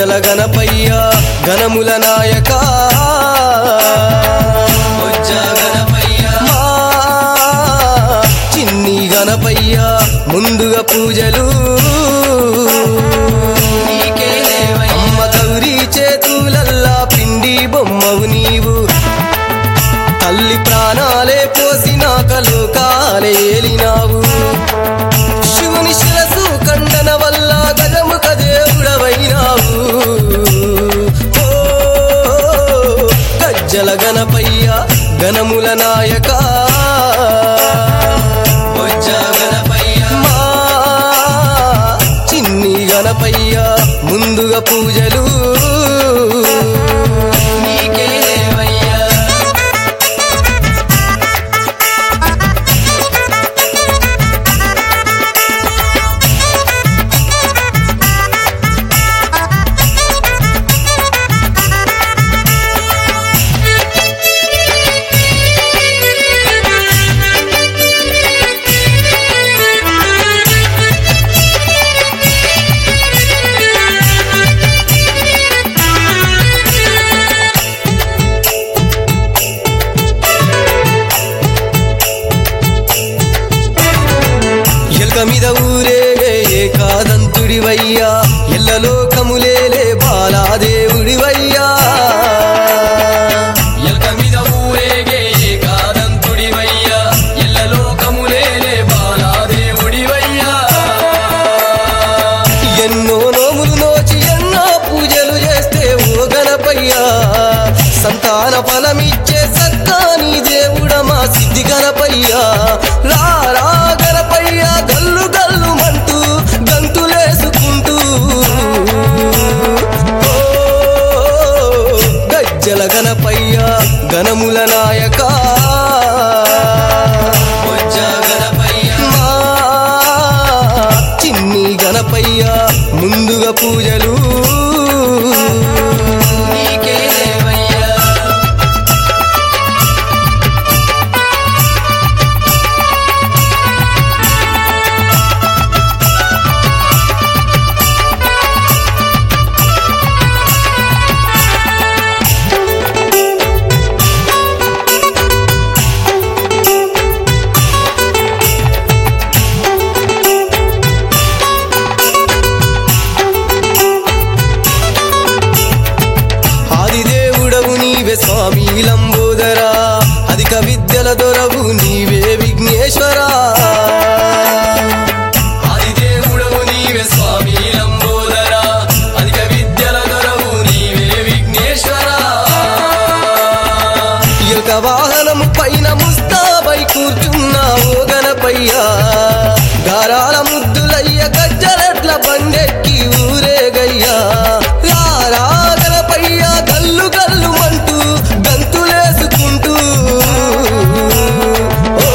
గజ్జల గణపయ్య గణముల నాయక బొజ్జ గణపయ్య మా చిన్ని గణపయ్య ముందుగా పూజలు నీకే దేవయ్య అమ్మ గౌరీ చేతులల్లా పిండి బొమ్మవు నీవు తల్లి ప్రాణాలే పోసినాక లోకాలే ఏలినావు శివుని శిరసు ఖండన వల్ల గజముఖ దేవుడవైనావు ఓ, గజ్జల గణపయ్య గణముల నాయక బొజ్జ గణపయ్య మా చిన్ని గణపయ్య ముందుగా పూజలు నీకే దేవయ్య ఎల్క మీద ఊరేగే ఏకాదంతుడివయ్యా ఎల్లలోకములేలే బాలాదేవుడివయ్యా ఎల్క మీద ఊరేగే ఏకాదంతుడివయ్యా ఎల్లలోకములేలే బాలాదేవుడివయ్యా ఎన్నో నోములు నోచి ఎన్నో పూజలు చేస్తే ఓ గణపయ్యా సంతాన ఫలమిచ్చే సక్కాని దేవుడ మా సిద్ధి గణపయ్యా రా రా గణపయ్యా గల్లు గల్లు మంటూ గంతులేసుకుంటూ ఓ గజ్జల గణపయ్యా గణముల నాయక బొజ్జ గణపయ్య మా చిన్ని గణపయ్య ముందుగా పూజలు నీకే దేవయ్య ఆదిదేవుడవు నీవే స్వామి లంబోదరా అధిక విద్యల దొరవు నీవే విఘ్నేశ్వరా ఆదిదేవుడవు నీవే స్వామి లంబోదరా అధిక విద్యల దొరవు నీవే విఘ్నేశ్వరా యొక్క వాహనము పైన ముస్తాబై కూర్చున్నావు గణపయ్యా గారాల ముద్దులయ్య గజ్జలట్ల బండెక్కి ఊరేగయ్యా రారా గణపయ్య గల్లు గల్లు మంటూ గంతులేసుకుంటూ ఓ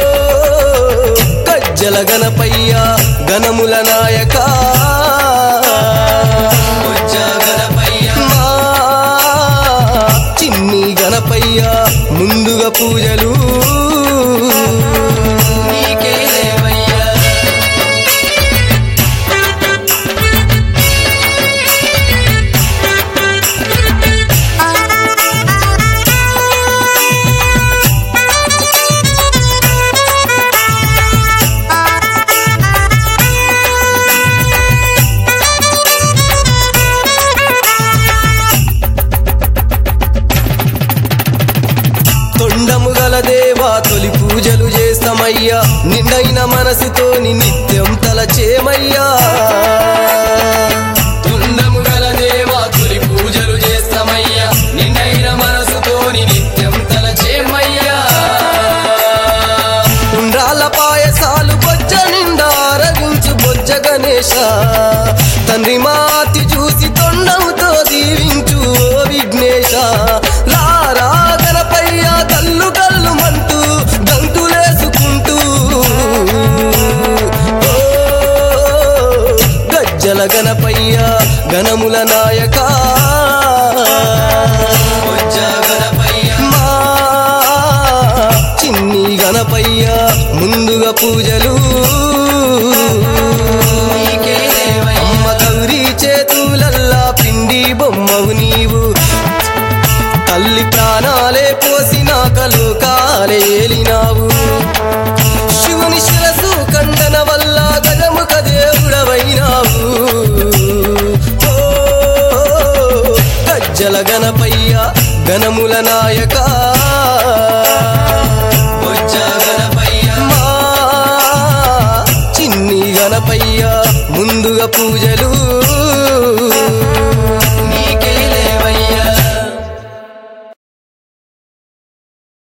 గజ్జల గణపయ్య గణముల నాయక బొజ్జ గణపయ్య మా చిన్ని గణపయ్య ముందుగా పూజలు నీకే దేవయ్య తొండము గల దేవా తొలి పూజలు చేస్తామయ్యా నిండైన మనసుతోని నిత్యం తలచేమయ్యా తుండము గల దేవా తొలి పూజలు చేస్తామయ్యా నిండైన మనసుతోని నిత్యం తలచేమయ్యా ఉండ్రాల పాయసాలు బొజ్జ నిండా రగించు బొజ్జ గణేశ తండ్రి మాతి చూసి తొండముతో దీవించు ఓ విఘ్నేశ లారా గణపయ్య గల్లు గల్లు మంటూ గంతులేసుకుంటూ ఓ గజ్జల గణపయ్య గణముల నాయక బొజ్జ గణపయ్య మా చిన్ని గణపయ్య ముందుగా పూజలు నీకే దేవయ్య అమ్మ గౌరీ చేతులల్లా పిండి విఘ్నముల నాయక బొజ్జ గణపయ్య మా చిన్ని గణపయ్య ముందుగా పూజలు